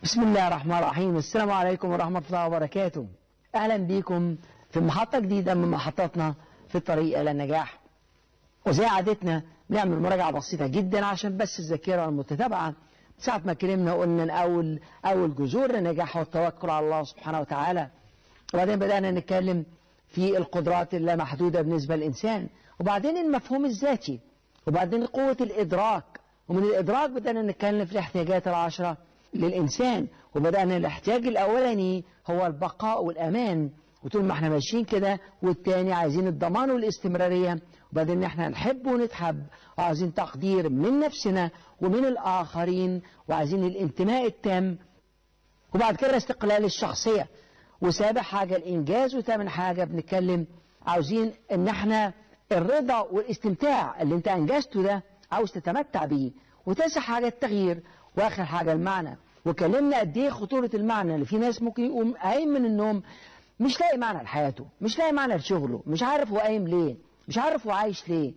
بسم الله الرحمن الرحيم السلام عليكم ورحمة الله وبركاته أهلا بكم في محطة جديدة من محطاتنا في الطريق إلى النجاح وزي عادتنا نعمل مراجعة بسيطة جدا عشان بس الذاكرة المتتابعة ساعة ما اتكلمنا قلنا إن أول أول جذور النجاح هو التوكل على الله سبحانه وتعالى وبعدين بدأنا نتكلم في القدرات اللامحدودة بالنسبة للإنسان وبعدين المفهوم الذاتي وبعدين قوة الإدراك ومن الإدراك بدأنا نتكلم في الاحتياجات العشرة للإنسان وبدأنا الاحتياج الأولاني هو البقاء والأمان وطول ما احنا ماشيين كده والتاني عايزين الضمان والاستمرارية وبعدين احنا نحب ونتحب وعايزين تقدير من نفسنا ومن الآخرين وعايزين الانتماء التام وبعد كده استقلال الشخصية وسابع حاجة الإنجاز وثامن حاجة بنتكلم عاوزين إن احنا الرضا والاستمتاع اللي انت أنجزته ده عاوز تتمتع بيه وتاسع حاجة التغيير وآخر حاجة المعنى وكلمنا قد ايه خطورة المعنى اللي في ناس ممكن يقوم قايم من النوم مش لاقي معنى لحياته مش لاقي معنى لشغله مش عارف هو قايم ليه مش عارف هو عايش ليه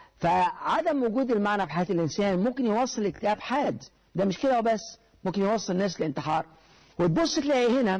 فعدم وجود المعنى في حياة الإنسان ممكن يوصل لاكتئاب حاد ده مش كده وبس ممكن يوصل الناس لانتحار وتبص تلاقي هنا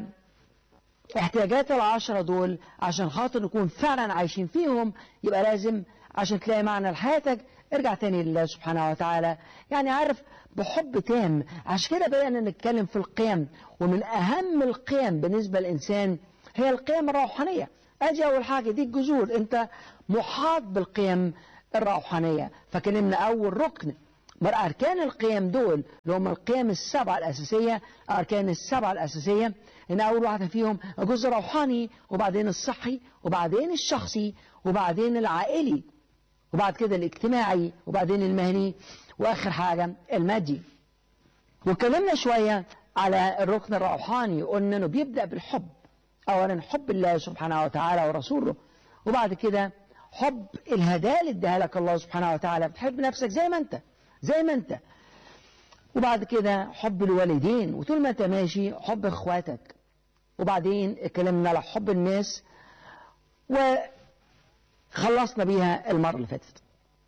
احتياجات العشرة دول عشان خاطر نكون فعلا عايشين فيهم يبقى لازم عشان تلاقي معنى لحياتك ارجع تاني لله سبحانه وتعالى يعني عارف بحب تام عشان كده بدأنا نتكلم في القيم ومن أهم القيم بالنسبة للإنسان هي القيم الروحانية أجي أول حاجة دي الجذور أنت محاط بالقيم الروحانية فكلمنا أول ركن من أركان القيم دول اللي هم القيم السبعة الأساسية أركان السبعة الأساسية إن أول واحدة فيهم الجزء الروحاني وبعدين الصحي وبعدين الشخصي وبعدين العائلي وبعد كده الاجتماعي وبعدين المهني وآخر حاجة المادي واتكلمنا شوية على الركن الروحاني قلنا إنه بيبدأ بالحب أولا حب الله سبحانه وتعالى ورسوله وبعد كده حب الهدايا اللي اداها لك الله سبحانه وتعالى بتحب نفسك زي ما انت زي ما انت وبعد كده حب الوالدين وطول ما انت ماشي حب اخواتك وبعدين اتكلمنا على حب الناس وخلصنا بيها المرة اللي فاتت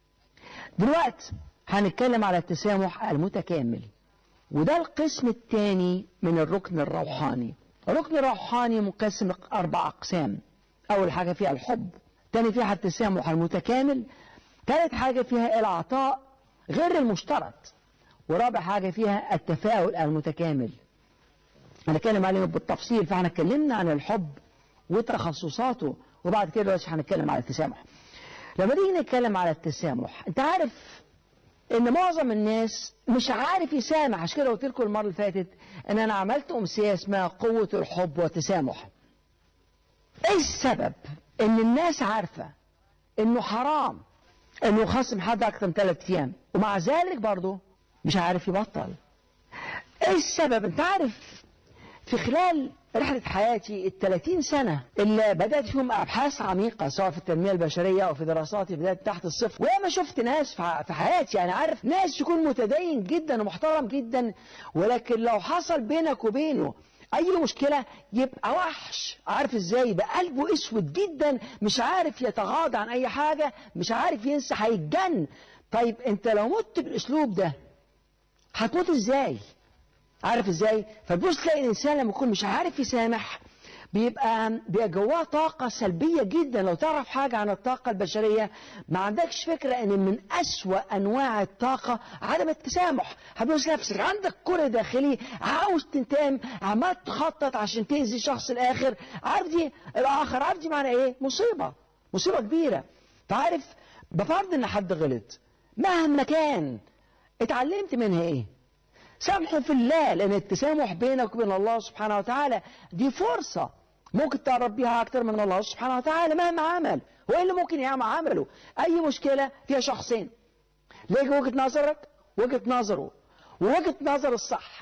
دلوقتي هنتكلم على التسامح المتكامل وده القسم الثاني من الركن الروحاني الركن الروحاني مقسم أربع أقسام أول حاجة فيها الحب تاني فيها التسامح المتكامل ثالث حاجة فيها العطاء غير المشترط ورابع حاجة فيها التفاؤل المتكامل هنتكلم عليه بالتفصيل فاحنا اتكلمنا عن الحب وتخصصاته وبعد كده دلوقتي هنتكلم على التسامح لما نيجي نتكلم على التسامح انت عارف ان معظم الناس مش عارف يسامح عشان كده قلت لكم المره اللي فاتت ان انا عملت امسيه اسمها قوه الحب والتسامح ايه السبب ان الناس عارفه انه حرام انه يخصم حد اكتر من ثلاث ايام ومع ذلك برضه مش عارف يبطل ايه السبب انت عارف في خلال رحلة حياتي ال 30 سنة اللي بدأت فيهم أبحاث عميقة سواء في التنمية البشرية أو في دراساتي بدأت تحت الصفر وياما شفت ناس في حياتي يعني عارف ناس يكون متدين جدا ومحترم جدا ولكن لو حصل بينك وبينه أي مشكلة يبقى وحش عارف إزاي يبقى قلبه أسود جدا مش عارف يتغاضى عن أي حاجة مش عارف ينسى هيتجن طيب أنت لو مت بالأسلوب ده هتموت إزاي؟ عارف ازاي فتبص تلاقي الانسان لما يكون مش عارف يسامح بيبقى بيبقى جواه طاقة سلبية جدا لو تعرف حاجة عن الطاقة البشرية ما عندكش فكرة ان من أسوأ أنواع الطاقة عدم التسامح هتبص نفسك عندك كره داخلي عاوز تنتقم عمال تخطط عشان تأذي شخص الآخر عارف دي الآخر عارف دي معنى إيه؟ مصيبة مصيبة كبيرة فعارف بفرض إن حد غلط مهما كان اتعلمت منها إيه؟ سامحوا في الله لأن التسامح بينك وبين الله سبحانه وتعالى دي فرصة ممكن تقرب بيها أكتر من الله سبحانه وتعالى مهما عمل هو إيه اللي ممكن يعمل عمله أي مشكلة فيها شخصين ليك وجهة نظرك وجهة نظره ووجهة نظر الصح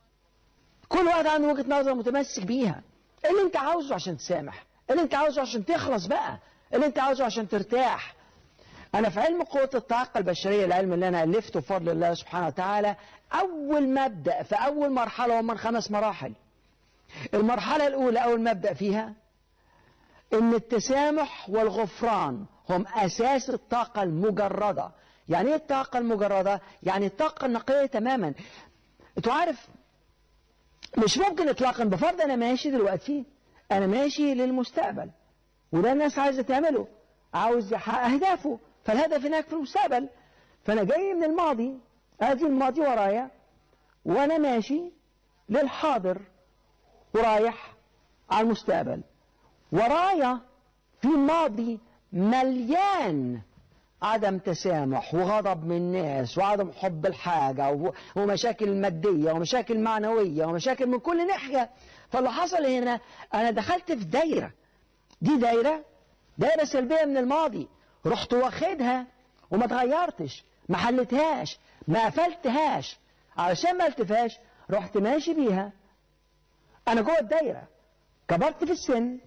كل واحد عنده وجهة نظر متمسك بيها اللي انت عاوزه عشان تسامح اللي انت عاوزه عشان تخلص بقى اللي انت عاوزه عشان ترتاح أنا في علم قوة الطاقة البشرية العلم اللي أنا ألفته بفضل الله سبحانه وتعالى أول مبدأ في أول مرحلة هم من خمس مراحل المرحلة الأولى أول مبدأ فيها إن التسامح والغفران هم أساس الطاقة المجردة يعني إيه الطاقة المجردة؟ يعني الطاقة النقية تماما أنتوا عارف مش ممكن اطلاقا بفرض انا ماشي دلوقتي انا ماشي للمستقبل وده الناس عايزه تعمله عاوز يحقق اهدافه فالهدف هناك في المستقبل فانا جاي من الماضي ادي الماضي ورايا وانا ماشي للحاضر ورايح على المستقبل ورايا في ماضي مليان عدم تسامح وغضب من الناس وعدم حب الحاجة ومشاكل مادية ومشاكل معنوية ومشاكل من كل ناحية فاللي حصل هنا أنا دخلت في دايرة دي دايرة دايرة سلبية من الماضي رحت واخدها وما اتغيرتش ما حلتهاش ما قفلتهاش علشان ما التفاش رحت ماشي بيها أنا جوه الدايرة كبرت في السن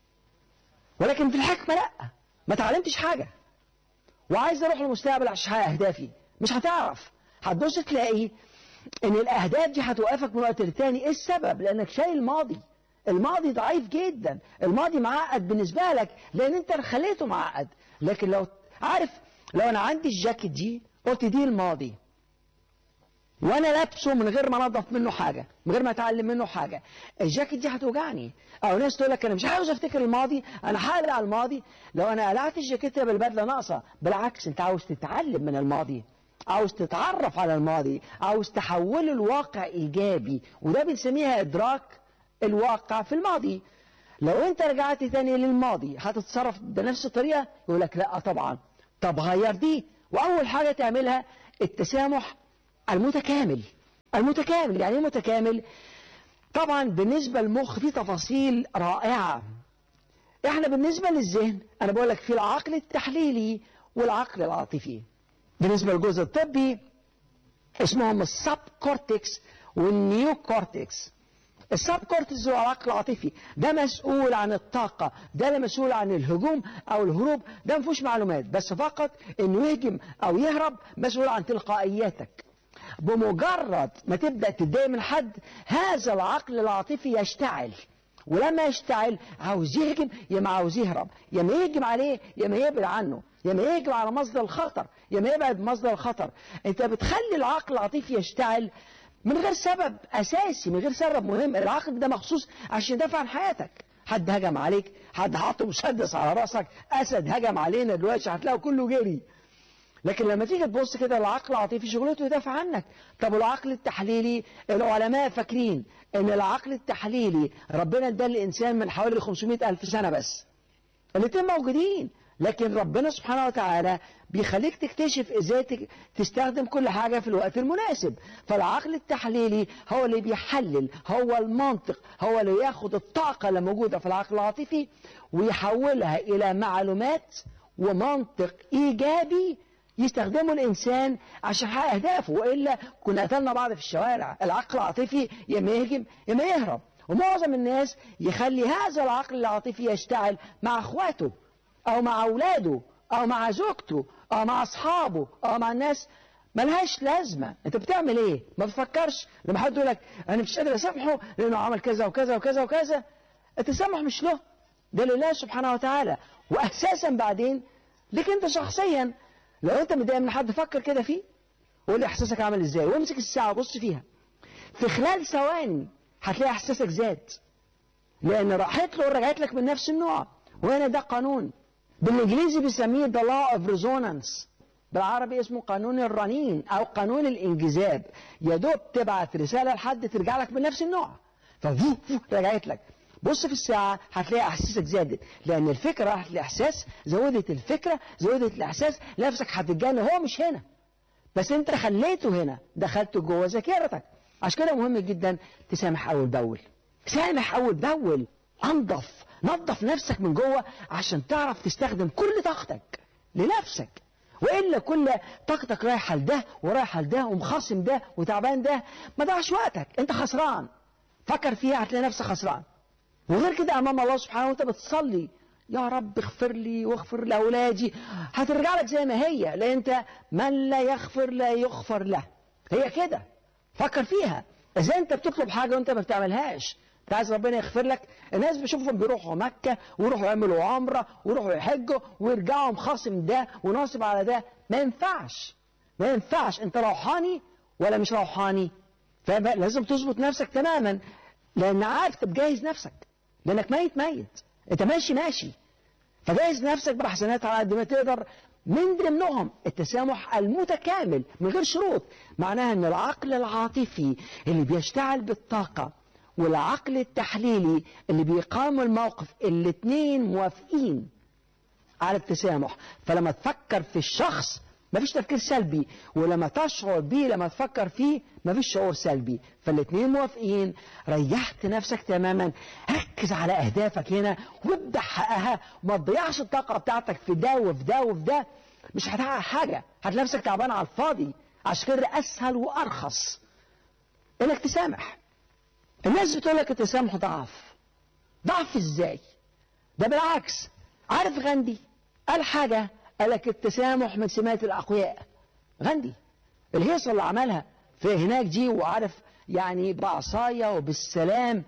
ولكن في الحكمة لأ ما تعلمتش حاجة وعايز اروح للمستقبل عشان احقق اهدافي مش هتعرف هتبص تلاقي ان الاهداف دي هتوقفك من وقت للتاني ايه السبب لانك شايل الماضي الماضي ضعيف جدا الماضي معقد بالنسبه لك لان انت خليته معقد لكن لو عارف لو انا عندي الجاكيت دي قلت دي الماضي وانا لابسه من غير ما انضف منه حاجه من غير ما اتعلم منه حاجه الجاكيت دي هتوجعني او ناس تقول لك انا مش عاوز افتكر الماضي انا هقلع على الماضي لو انا قلعت الجاكيت بالبدله ناقصه بالعكس انت عاوز تتعلم من الماضي عاوز تتعرف على الماضي عاوز تحوله لواقع ايجابي وده بنسميها ادراك الواقع في الماضي لو انت رجعت تاني للماضي هتتصرف بنفس الطريقه يقول لك لا طبعا طب غير دي واول حاجه تعملها التسامح المتكامل المتكامل يعني ايه متكامل طبعا بالنسبة للمخ في تفاصيل رائعة احنا بالنسبة للذهن انا بقول لك في العقل التحليلي والعقل العاطفي بالنسبة للجزء الطبي اسمهم السب كورتكس والنيو كورتكس السب كورتكس هو العقل العاطفي ده مسؤول عن الطاقة ده اللي مسؤول عن الهجوم او الهروب ده ما فيهوش معلومات بس فقط انه يهجم او يهرب مسؤول عن تلقائياتك بمجرد ما تبدأ تتضايق من حد هذا العقل العاطفي يشتعل ولما يشتعل عاوز يهجم يا ما عاوز يهرب يا ما يهجم عليه يا ما يبعد عنه يا ما يهجم على مصدر الخطر يا ما يبعد مصدر الخطر انت بتخلي العقل العاطفي يشتعل من غير سبب اساسي من غير سبب مهم العقل ده مخصوص عشان يدافع عن حياتك حد هجم عليك حد حط مسدس على راسك اسد هجم علينا دلوقتي هتلاقوا كله جري لكن لما تيجي تبص كده العقل العاطفي شغلته يدافع عنك طب العقل التحليلي العلماء فاكرين ان العقل التحليلي ربنا اداه الانسان من حوالي 500 الف سنه بس الاثنين موجودين لكن ربنا سبحانه وتعالى بيخليك تكتشف ازاي تستخدم كل حاجة في الوقت المناسب فالعقل التحليلي هو اللي بيحلل هو المنطق هو اللي ياخد الطاقة اللي موجودة في العقل العاطفي ويحولها إلى معلومات ومنطق إيجابي يستخدمه الإنسان عشان يحقق أهدافه وإلا كنا قتلنا بعض في الشوارع العقل العاطفي يا ما يهجم يا ما يهرب ومعظم الناس يخلي هذا العقل العاطفي يشتغل مع اخواته او مع اولاده او مع زوجته او مع اصحابه او مع الناس ملهاش لازمة انت بتعمل ايه ما بتفكرش لما حد يقول لك انا مش قادر اسامحه لانه عمل كذا وكذا وكذا وكذا التسامح مش له ده لله سبحانه وتعالى واساسا بعدين لك انت شخصيا لو انت متضايق من حد فكر كده فيه وقول لي احساسك عامل ازاي وامسك الساعه وبص فيها في خلال ثواني هتلاقي احساسك زاد لان راحت له ورجعت لك من نفس النوع وهنا ده قانون بالانجليزي بيسميه the law of resonance بالعربي اسمه قانون الرنين او قانون الانجذاب يا دوب تبعت رساله لحد ترجع لك من نفس النوع ففو رجعت لك بص في الساعة هتلاقي احاسيسك زادت لان الفكرة راحت الاحساس زودت الفكرة زودت الاحساس نفسك هتتجنن هو مش هنا بس انت خليته هنا دخلته جوه ذاكرتك عشان كده مهم جدا تسامح اول باول سامح اول باول انضف نظف نفسك من جوه عشان تعرف تستخدم كل طاقتك لنفسك والا كل طاقتك رايحه لده ورايحه لده ومخاصم ده وتعبان ده ما ضيعش وقتك انت خسران فكر فيها هتلاقي نفسك خسران وغير كده امام الله سبحانه وانت بتصلي يا رب اغفر لي واغفر لاولادي هترجع لك زي ما هي لان انت من لا يغفر لا يغفر له هي كده فكر فيها ازاي انت بتطلب حاجه وانت ما بتعملهاش انت عايز ربنا يغفر لك الناس بشوفهم بيروحوا مكه ويروحوا يعملوا عمره ويروحوا يحجوا ويرجعوا مخاصم ده وناصب على ده ما ينفعش ما ينفعش انت روحاني ولا مش روحاني فلازم تظبط نفسك تماما لان عارف تجهز نفسك لانك ميت ميت انت ماشي ماشي فجهز نفسك بحسنات على قد ما تقدر من ضمنهم التسامح المتكامل من غير شروط معناها ان العقل العاطفي اللي بيشتغل بالطاقة والعقل التحليلي اللي بيقام الموقف الاتنين موافقين على التسامح فلما تفكر في الشخص مفيش تفكير سلبي ولما تشعر بيه لما تفكر فيه مفيش شعور سلبي فالاثنين موافقين ريحت نفسك تماما ركز على اهدافك هنا وابدا حققها وما تضيعش الطاقه بتاعتك في ده وفي ده وفي ده مش هتحقق حاجه هتلاقي نفسك تعبان على الفاضي عشان كده اسهل وارخص انك تسامح الناس بتقول لك التسامح ضعف ضعف ازاي ده بالعكس عارف غاندي قال حاجه قال لك التسامح من سمات الأقوياء غاندي الهيصة اللي عملها في هناك دي وعارف يعني بعصاية وبالسلام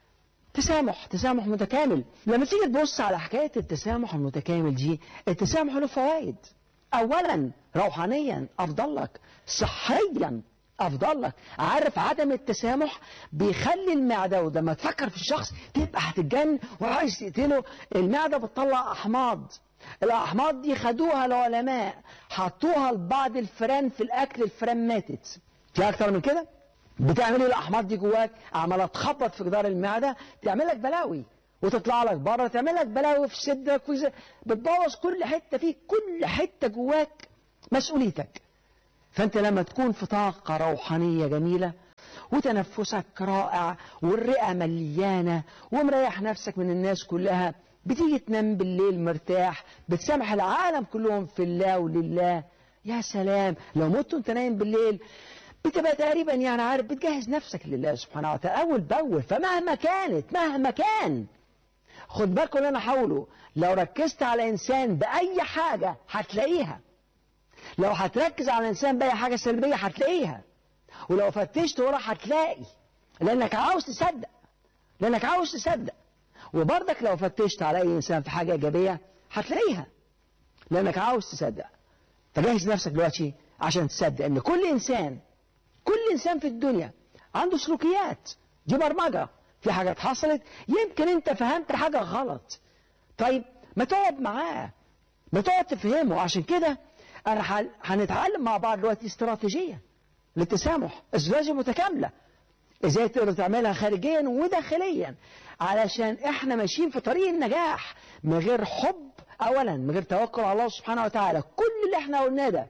تسامح تسامح متكامل لما تيجي تبص على حكاية التسامح المتكامل دي التسامح له فوائد أولا روحانيا أفضل لك صحيا أفضل لك عارف عدم التسامح بيخلي المعدة ولما تفكر في الشخص تبقى هتتجن وعايز تقتله المعدة بتطلع أحماض الأحماض دي خدوها العلماء حطوها لبعض الفئران في الأكل الفئران ماتت في أكتر من كده بتعمل الأحماض دي جواك عمالة تخبط في جدار المعدة تعمل لك بلاوي وتطلع لك بره تعمل لك بلاوي في صدرك بتبوظ كل حتة فيك كل حتة جواك مسؤوليتك فأنت لما تكون في طاقة روحانية جميلة وتنفسك رائع والرئة مليانة ومريح نفسك من الناس كلها بتيجي تنام بالليل مرتاح بتسامح العالم كلهم في الله ولله يا سلام لو مت انت نايم بالليل بتبقى تقريبا يعني عارف بتجهز نفسك لله سبحانه وتعالى اول باول فمهما كانت مهما كان خد بالكم اللي انا حاوله لو ركزت على انسان باي حاجه هتلاقيها لو هتركز على انسان باي حاجه سلبيه هتلاقيها ولو فتشت ورا هتلاقي لانك عاوز تصدق لانك عاوز تصدق وبرضك لو فتشت على أي إنسان في حاجة إيجابية هتلاقيها لأنك عاوز تصدق فجهز نفسك دلوقتي عشان تصدق إن كل إنسان كل إنسان في الدنيا عنده سلوكيات دي برمجة في حاجات حصلت يمكن أنت فهمت حاجة غلط طيب ما تقعد معاه ما تقعد تفهمه عشان كده أنا هنتعلم مع بعض دلوقتي استراتيجية للتسامح استراتيجية متكاملة ازاي تقدر تعملها خارجيا وداخليا علشان احنا ماشيين في طريق النجاح من غير حب اولا من غير توكل على الله سبحانه وتعالى كل اللي احنا قلناه ده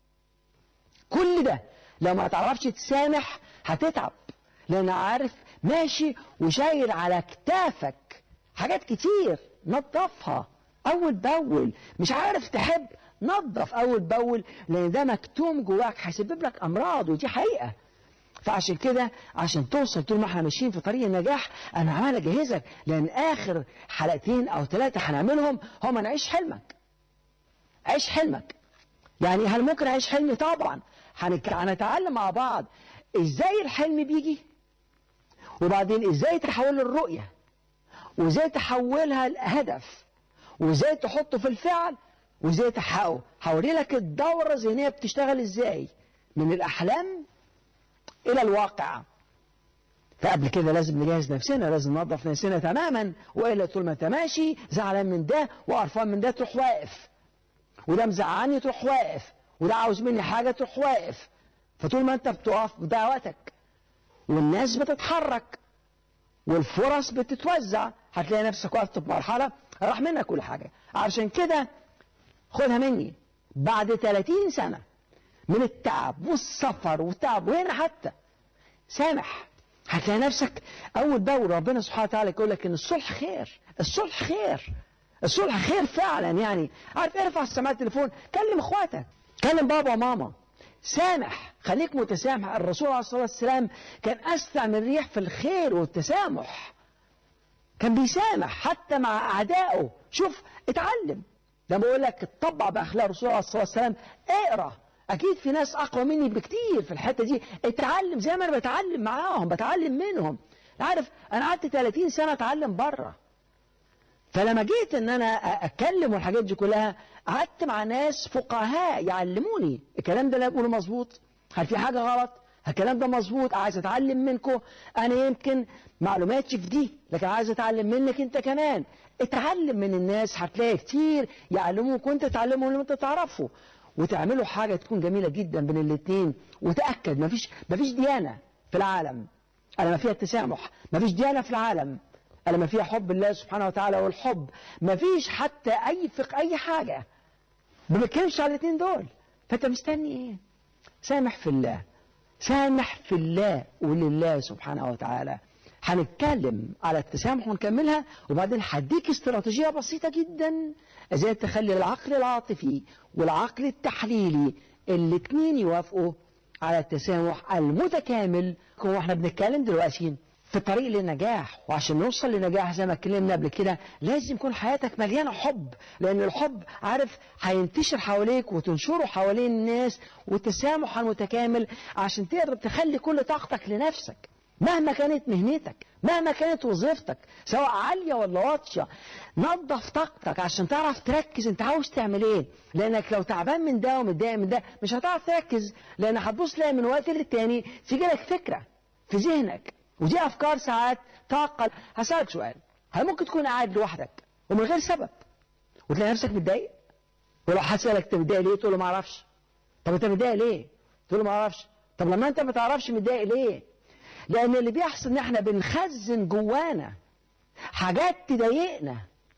كل ده لو ما تعرفش تسامح هتتعب لان عارف ماشي وشايل على كتافك حاجات كتير نظفها اول باول مش عارف تحب نظف اول باول لان ده مكتوم جواك هيسبب لك امراض ودي حقيقه فعشان كده عشان توصل طول ما احنا ماشيين في طريق النجاح انا عمال اجهزك لان اخر حلقتين او ثلاثه هنعملهم هم نعيش حلمك عيش حلمك يعني هل ممكن اعيش حلمي طبعا هنتعلم مع بعض ازاي الحلم بيجي وبعدين ازاي تحول الرؤيه وازاي تحولها لهدف وازاي تحطه في الفعل وازاي تحققه هوري لك الدوره الذهنيه بتشتغل ازاي من الاحلام إلى الواقع فقبل كده لازم نجهز نفسنا لازم ننظف نفسنا تماما وإلا طول ما أنت ماشي زعلان من ده وقرفان من ده تروح واقف وده مزعلني تروح واقف وده عاوز مني حاجة تروح واقف فطول ما أنت بتقف بتضيع وقتك والناس بتتحرك والفرص بتتوزع هتلاقي نفسك وقفت في مرحلة راح منك كل حاجة عشان كده خدها مني بعد 30 سنة من التعب والسفر والتعب وهنا حتى سامح هتلاقي نفسك اول باول ربنا سبحانه وتعالى يقول لك ان الصلح خير الصلح خير الصلح خير فعلا يعني عارف ارفع السماعه التليفون كلم اخواتك كلم بابا وماما سامح خليك متسامح الرسول عليه الصلاه والسلام كان اسرع من الريح في الخير والتسامح كان بيسامح حتى مع اعدائه شوف اتعلم لما بقول لك اتطبع باخلاق الرسول عليه الصلاه والسلام اقرا اكيد في ناس اقوى مني بكتير في الحته دي اتعلم زي ما انا بتعلم معاهم بتعلم منهم عارف انا قعدت 30 سنه اتعلم بره فلما جيت ان انا اتكلم والحاجات دي كلها قعدت مع ناس فقهاء يعلموني الكلام ده اللي بقوله مظبوط هل في حاجه غلط الكلام ده مظبوط عايز اتعلم منكم انا يمكن معلوماتي في دي لكن عايز اتعلم منك انت كمان اتعلم من الناس هتلاقي كتير يعلموك وانت تعلمهم اللي انت تعرفه وتعملوا حاجة تكون جميلة جدا بين الاثنين وتأكد مفيش مفيش ديانة في العالم ألا ما فيها التسامح مفيش ديانة في العالم ألا ما فيها حب الله سبحانه وتعالى والحب مفيش حتى أي فقه أي حاجة ما بتكلمش على الاثنين دول فأنت مستني إيه؟ سامح في الله سامح في الله ولله سبحانه وتعالى هنتكلم على التسامح ونكملها وبعدين هديك استراتيجية بسيطة جدا ازاي تخلي العقل العاطفي والعقل التحليلي الاثنين يوافقوا على التسامح المتكامل هو احنا بنتكلم دلوقتي في الطريق للنجاح وعشان نوصل لنجاح زي ما اتكلمنا قبل كده لازم يكون حياتك مليانه حب لان الحب عارف هينتشر حواليك وتنشره حوالين الناس والتسامح المتكامل عشان تقدر تخلي كل طاقتك لنفسك مهما كانت مهنتك مهما كانت وظيفتك سواء عالية ولا واطية نظف طاقتك عشان تعرف تركز انت عاوز تعمل ايه لانك لو تعبان من ده ومتضايق من ده مش هتعرف تركز لان هتبص تلاقي من وقت للتاني تيجي لك فكرة في ذهنك ودي افكار ساعات تعقل هسألك سؤال هل ممكن تكون قاعد لوحدك ومن غير سبب وتلاقي نفسك متضايق ولو هسألك انت متضايق ليه تقول له ما اعرفش طب انت متضايق ليه تقول له ما اعرفش طب لما انت ما تعرفش متضايق ليه لأن اللي بيحصل إن إحنا بنخزن جوانا حاجات تضايقنا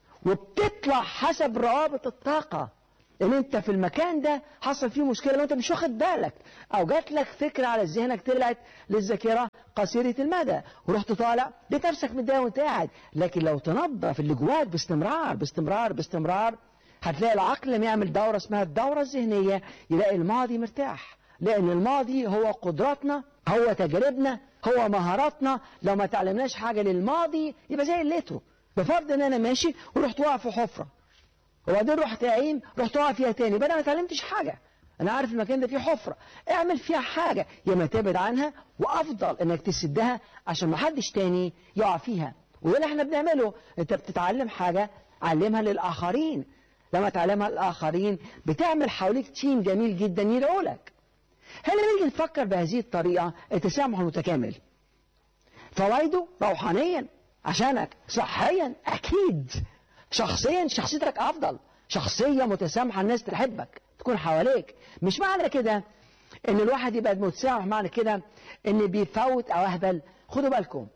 وبتطلع حسب روابط الطاقة ان انت في المكان ده حصل فيه مشكله لو انت مش واخد بالك او جات لك فكره على ذهنك طلعت للذاكره قصيره المدى ورحت طالع لقيت نفسك متضايق وانت قاعد لكن لو تنظف اللي جواك باستمرار باستمرار باستمرار هتلاقي العقل لما يعمل دوره اسمها الدوره الذهنيه يلاقي الماضي مرتاح لان الماضي هو قدراتنا هو تجاربنا هو مهاراتنا لو ما تعلمناش حاجة للماضي يبقى زي الليترو بفرض ان انا ماشي ورحت واقع في حفرة وبعدين رحت قايم رحت واقع فيها تاني بدل ما اتعلمتش حاجة انا عارف المكان ده فيه حفرة اعمل فيها حاجة يا ما تبعد عنها وافضل انك تسدها عشان ما حدش تاني يقع فيها وده اللي احنا بنعمله انت بتتعلم حاجة علمها للاخرين لما تعلمها للاخرين بتعمل حواليك تيم جميل جدا يدعو لك هل نيجي نفكر بهذه الطريقة التسامح المتكامل فوائده روحانيا عشانك صحيا أكيد شخصيا شخصيتك أفضل شخصية متسامحة الناس تحبك تكون حواليك مش معنى كده ان الواحد يبقى متسامح معنى كده ان بيفوت او اهبل خدوا بالكم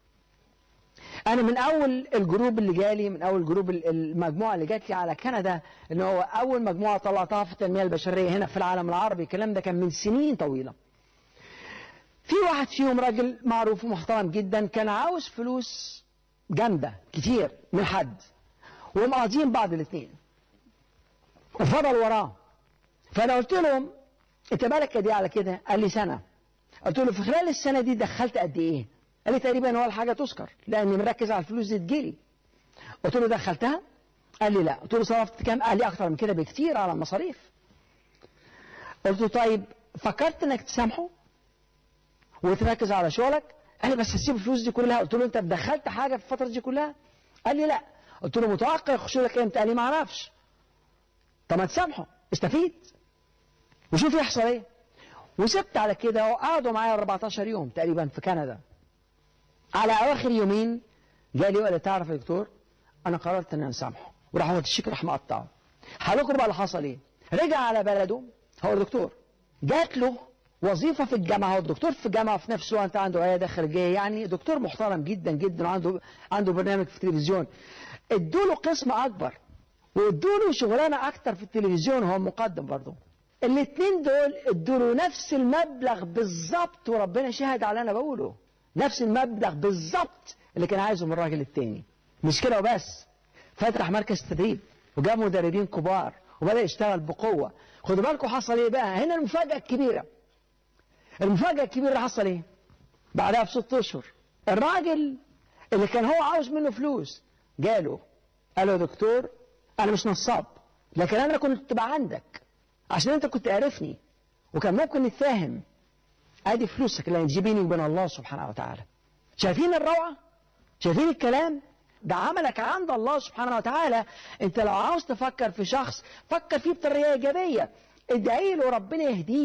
انا من اول الجروب اللي جالي من اول جروب المجموعه اللي جات لي على كندا ان هو اول مجموعه طلعتها في التنميه البشريه هنا في العالم العربي الكلام ده كان من سنين طويله في واحد فيهم راجل معروف ومحترم جدا كان عاوز فلوس جامده كتير من حد ومقاضيين بعض الاثنين وفضل وراه فانا قلت لهم انت بالك قد ايه على كده قال لي سنه قلت له في خلال السنه دي دخلت قد ايه قال لي تقريبا ولا حاجة تذكر لأني مركز على الفلوس دي تجيلي قلت له دخلتها قال لي لا قلت له صرفت كام قال لي أكتر من كده بكتير على المصاريف قلت له طيب فكرت انك تسامحه وتركز على شغلك قال لي بس هسيب الفلوس دي كلها قلت له انت دخلت حاجة في الفترة دي كلها قال لي لا قلت له متوقع يخش لك امتى قال لي ما اعرفش طب ما تسامحه استفيد وشوف يحصل ايه وسبت على كده وقعدوا معايا 14 يوم تقريبا في كندا على اواخر يومين جالي وقال لي تعرف يا دكتور انا قررت ان انا اسامحه وراح هو الشيك راح مقطعه هقول بقى اللي حصل ايه رجع على بلده هو دكتور جات له وظيفة في الجامعة هو دكتور في الجامعة في نفس الوقت عنده عيادة خارجية يعني دكتور محترم جدا جدا وعنده عنده برنامج في التلفزيون ادوا له قسم أكبر وادوا له شغلانة أكتر في التلفزيون هو مقدم برضه الاثنين دول ادوا له نفس المبلغ بالظبط وربنا شهد على انا بقوله نفس المبلغ بالظبط اللي كان عايزه من الراجل التاني مش كده وبس فتح مركز تدريب وجاب مدربين كبار وبدأ يشتغل بقوة خدوا بالكم حصل ايه بقى هنا المفاجأة الكبيرة المفاجأة الكبيرة اللي حصل ايه بعدها بست اشهر الراجل اللي كان هو عاوز منه فلوس جاله قال له يا دكتور انا مش نصاب لكن انا كنت تبقى عندك عشان انت كنت عارفني وكان ممكن نتفاهم ادي فلوسك اللي هتجيبيني وبين الله سبحانه وتعالى شايفين الروعة شايفين الكلام ده عملك عند الله سبحانه وتعالى انت لو عاوز تفكر في شخص فكر فيه بطريقة ايجابية ادعي له ربنا يهديه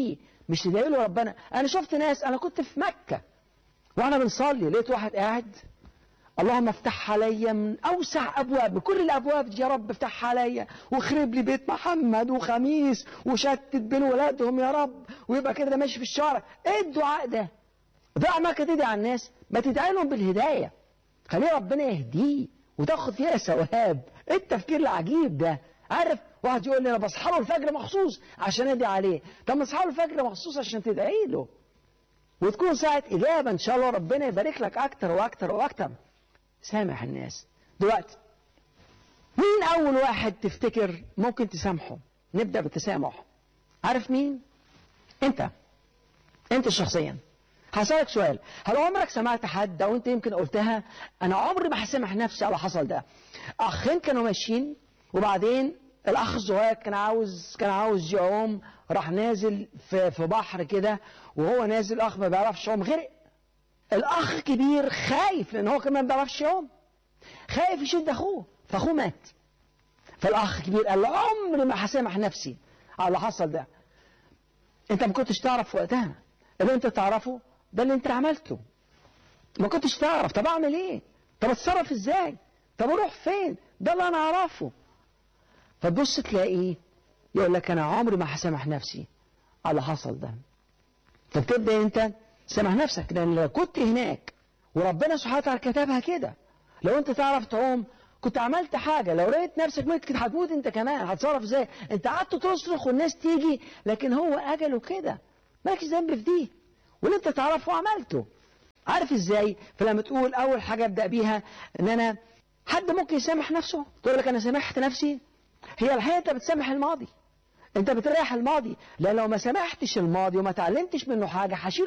مش تدعي له ربنا انا شفت ناس انا كنت في مكه وانا بنصلي لقيت واحد قاعد اللهم افتح عليا من اوسع ابواب بكل الابواب دي يا رب افتحها عليا واخرب لي بيت محمد وخميس وشتت بين ولادهم يا رب ويبقى كده ده ماشي في الشارع ايه الدعاء ده دعاء ما تدعي على الناس ما تدعي لهم بالهدايه خليه ربنا يهديه وتاخد فيها ثواب ايه التفكير العجيب ده عارف واحد يقول لي انا بصحى له الفجر مخصوص عشان ادعي عليه طب ما تصحى له الفجر مخصوص عشان تدعي له وتكون ساعة إجابة إن شاء الله ربنا يبارك لك أكتر وأكتر وأكتر سامح الناس دلوقتي مين أول واحد تفتكر ممكن تسامحه نبدأ بالتسامح عارف مين أنت أنت شخصيا هسألك سؤال هل عمرك سمعت حد أو أنت يمكن قلتها أنا عمري ما هسامح نفسي على حصل ده أخين كانوا ماشيين وبعدين الأخ الصغير كان عاوز كان عاوز يعوم راح نازل في في بحر كده وهو نازل الأخ ما بيعرفش يعوم غرق الأخ الكبير خايف لأن هو كمان ما بيعرفش يعوم خايف يشد أخوه فأخوه مات فالأخ الكبير قال له عمري ما هسامح نفسي على اللي حصل ده أنت ما كنتش تعرف وقتها اللي أنت تعرفه ده اللي أنت عملته ما كنتش تعرف طب أعمل إيه؟ طب أتصرف إزاي؟ طب أروح فين؟ ده اللي أنا أعرفه فتبص تلاقيه يقول لك أنا عمري ما هسامح نفسي على اللي حصل ده فبتبدأ أنت سامح نفسك لأن لو كنت هناك وربنا سبحانه وتعالى كتبها كده لو أنت تعرف تعوم كنت عملت حاجة لو لقيت نفسك ميت كنت هتموت أنت كمان هتصرف إزاي أنت قعدت تصرخ والناس تيجي لكن هو أجله كده مالكش ذنب في دي واللي أنت تعرفه عملته عارف إزاي فلما تقول أول حاجة أبدأ بيها إن أنا حد ممكن يسامح نفسه تقول لك أنا سامحت نفسي هي الحقيقة أنت بتسامح الماضي انت بتريح الماضي لان لو ما سامحتش الماضي وما تعلمتش منه حاجه هشيل